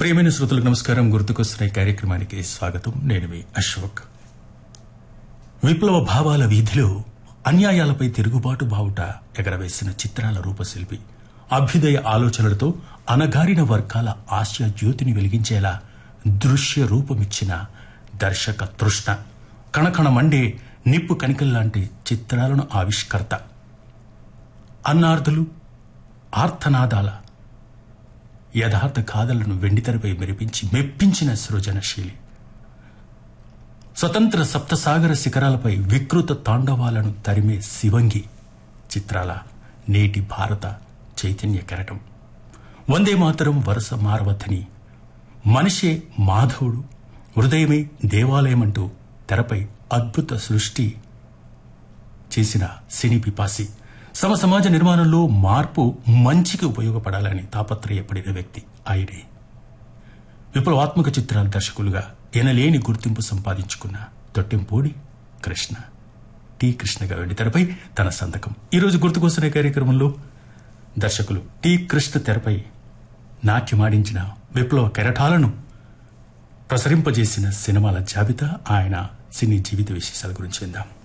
ప్రియమైన శ్రోతలకు నమస్కారం గుర్తుకొస్తున్న ఈ కార్యక్రమానికి స్వాగతం నేను మీ అశోక్ విప్లవ భావాల వీధిలో అన్యాయాలపై తిరుగుబాటు బావుట ఎగరవేసిన చిత్రాల రూపశిల్పి అభ్యుదయ ఆలోచనలతో అనగారిన వర్గాల ఆశయ జ్యోతిని వెలిగించేలా దృశ్య రూపమిచ్చిన దర్శక తృష్ణ కణకణ మండే నిప్పు కణికల్లాంటి చిత్రాలను ఆవిష్కర్త అన్నార్థులు ఆర్తనాదాల యథార్థ గాథలను వెండితెరపై మెరిపించి మెప్పించిన సృజనశీలి స్వతంత్ర సప్తసాగర శిఖరాలపై వికృత తాండవాలను తరిమే శివంగి చిత్రాల నేటి భారత చైతన్య కెరటం వందే మాతరం వరుస మారవద్దని మనిషే మాధవుడు హృదయమే దేవాలయమంటూ తెరపై అద్భుత సృష్టి చేసిన సినీ పిపాసి సమ సమాజ నిర్మాణంలో మార్పు మంచికి ఉపయోగపడాలని తాపత్రయపడిన వ్యక్తి ఆయనే విప్లవాత్మక చిత్రాల దర్శకులుగా ఎనలేని గుర్తింపు సంపాదించుకున్న తొట్టెంపూడి కృష్ణ టి కృష్ణగా వెండి తెరపై తన సంతకం ఈరోజు గుర్తుకొస్తున్న కార్యక్రమంలో దర్శకులు టి కృష్ణ తెరపై నాట్యమాడించిన విప్లవ కెరటాలను ప్రసరింపజేసిన సినిమాల జాబితా ఆయన సినీ జీవిత విశేషాల గురించి విందాం